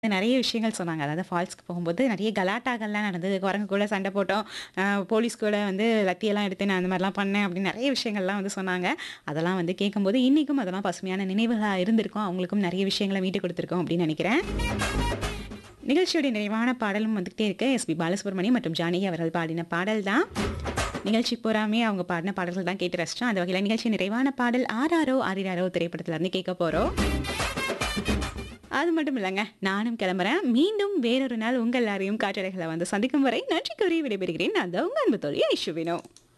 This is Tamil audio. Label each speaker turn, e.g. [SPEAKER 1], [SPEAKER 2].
[SPEAKER 1] நெறைய விஷயங்கள் சொன்னாங்க. அதாவது ஃபால்ஸ்க்கு போகும்போது நெறைய கலாட்டாக்கள்லாம் நடந்தது. குரங்கு கூட சண்டை போட்டோம். அ போலீஸ் கூட வந்து லத்தியெல்லாம் எடுத்து நான் அந்த மாரிலாம் பண்ணேன் அப்படின்னு நெறைய விஷயங்கள்லாம் வந்து சொன்னாங்க. அதெல்லாம் வந்து கேட்கும்போது இன்னைக்கும் அதெல்லாம் பசுமையான நினைவுகளா இருந்திருக்கும். அவங்களுக்கும் நெறைய விஷயங்கள மீட்டு குடுத்துருக்கோம் அப்படின்னு நெனைக்கிறேன். நிகழ்ச்சியுடைய நிறைவான பாடலும் வந்துகிட்டே இருக்கு. எஸ்பி பாலசுப்ரமணியம் மற்றும் ஜானகி அவர்கள் பாடின பாடல் தான். நிகழ்ச்சி பூராமே அவங்க பாடின பாடல்கள் தான் கேட்டு ரசிச்சோம். அந்த வகையில நிகழ்ச்சி நிறைவான பாடல் ஆராரோ ஆரிராரோ திரைப்படத்துல இருந்து கேட்க போறோம். அது மட்டும் இல்லங்க. நானும் கிளம்புறேன். மீண்டும் வேறொரு நாள் உங்க எல்லாரையும் காற்றலைகள வந்து சந்திக்கும் வரை நன்றி கூறி விடைபெறுகிறேன். நான் தான் உங்க அன்பு தோழி ஐஷுவினோ.